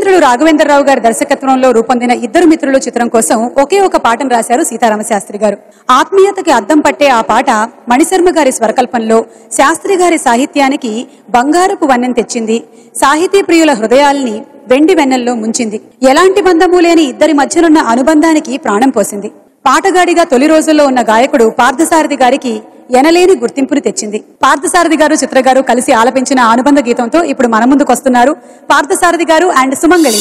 పూర్ణచంద్రుడు రాఘవేంద్రరావు గారి దర్శకత్వంలో రూపొందిన ఇద్దరు మిత్రులు చిత్రం కోసం ఒకే ఒక పాటను రాశారు సీతారామ శాస్త్రి గారు ఆత్మీయతకి అద్దం పట్టే ఆ పాట మణిశర్మ గారి స్వరకల్పంలో శాస్త్రి గారి సాహిత్యానికి బంగారపు వన్నెం తెచ్చింది సాహితీ ప్రియుల హృదయాల్ని వెండి వెన్నెల్లో ముంచింది ఎలాంటి బంధము లేని ఇద్దరి మధ్యనున్న అనుబంధానికి ప్రాణం పోసింది పాటగాడిగా తొలి రోజుల్లో ఉన్న గాయకుడు పార్థసారథి గారికి ఎనలేని గుర్తింపుని తెచ్చింది పార్థసారథి గారు చిత్ర గారు కలిసి ఆలపించిన ఆ అనుబంధ గీతంతో ఇప్పుడు మన ముందుకు వస్తున్నారు పార్థసారథి గారు అండ్ సుమంగళి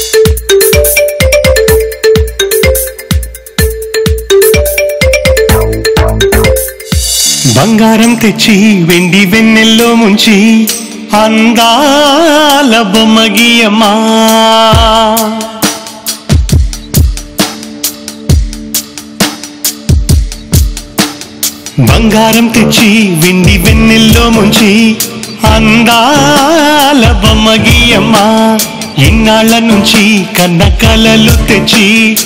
బంగారం తెచ్చి వెండి వెన్నెల్లో ముంచి అందాల బొమ్మగియమ్మా బంగారం తెచ్చి వెండి వెన్నెల్లో ముంచి అందాల బొమ్మగియమ్మా ఇన్నాళ్ళ నుంచి కన్న కలలు తెచ్చి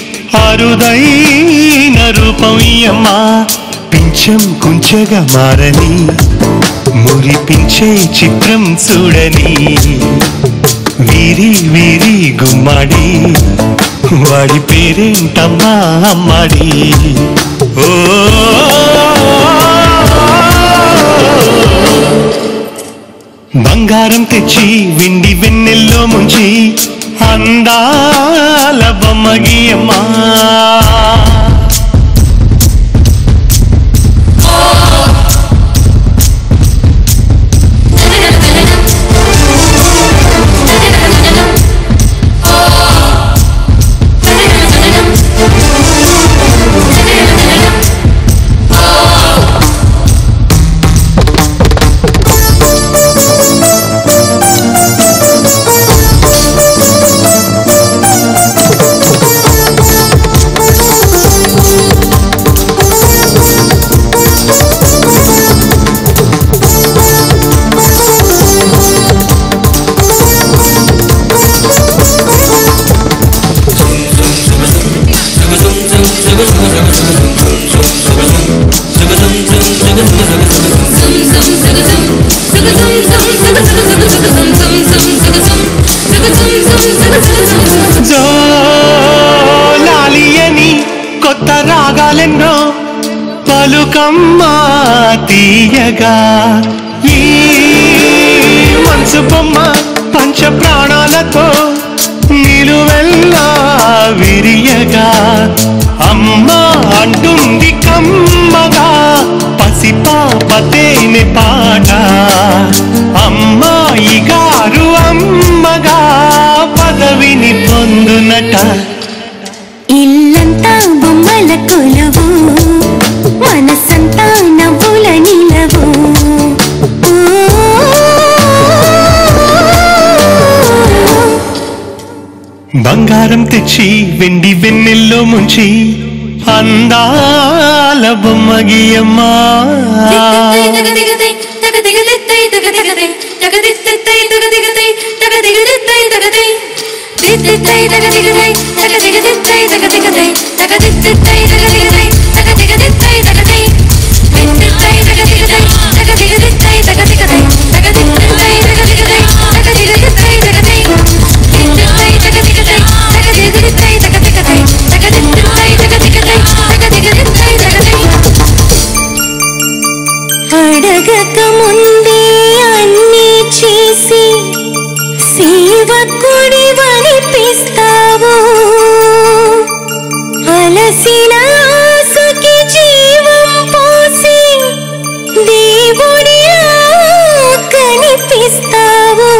అరుదైన రూపం ఇయ్యమ్మా పింఛం కుంచెగా మారని మురిపించే చిత్రం చూడని వీరి వీరి గుమ్మాడి వాడి పేరేంటమ్మా అమ్మాడి ఓ బంగారం తెచ్చి వెండి వెన్నెల్లో ముంచి అందాల బొమ్మగియమ్మా జోలాలియని కొత్త రాగాలెన్నో పలుకమ్మా తీయగా ఈ మనసు బొమ్మ పంచ ప్రాణాలతో నిలువెల్లా విరియగా అమ్మ అంటుంది కమ్మగా పసిపాప తేనె పాట అమ్మాయి గారు అమ్మగా పదవిని పొందునట ఇల్లంతా బొమ్మల కొలవు మనసంతా నవ్వుల నిలవు బంగారం తెచ్చి వెండి వెన్నెల్లో ముంచి అందాల బొమ్మగియమ్మా అడగక ముందే అన్నీ చేసి సేవకుడి వనిపిస్తావు అలసిన ఆశకి జీవం పోసి దేవుడిలా కనిపిస్తావు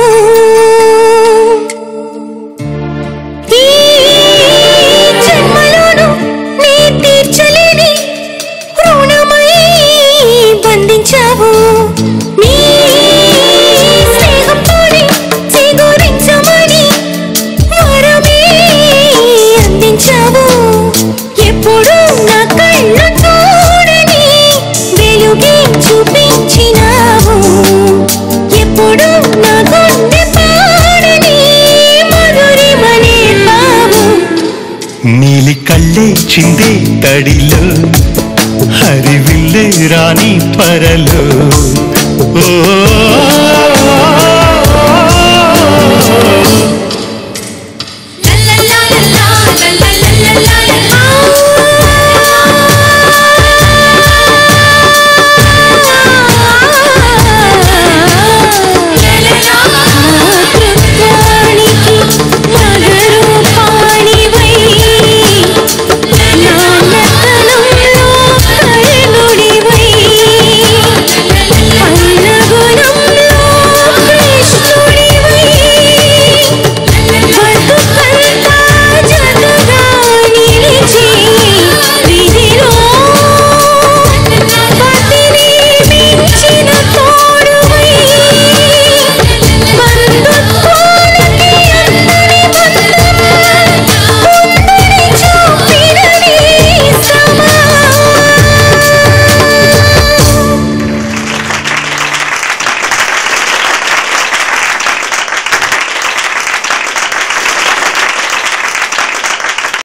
ఈ జన్మలోను నీ తీర్చలేని రుణమై బంధించావు నీ స్నేహంతోనే చిగురించమని వరమే అందించావు ఎప్పుడు నా కళ్ళు చూడని వెలుగే చూపించినావు ఎప్పుడు నా గుండె పాడని మధురిమ నేర్పావు నీలి కళ్ళే చిందే తడిలో హరివిల్లే రాణి పరలో ఓ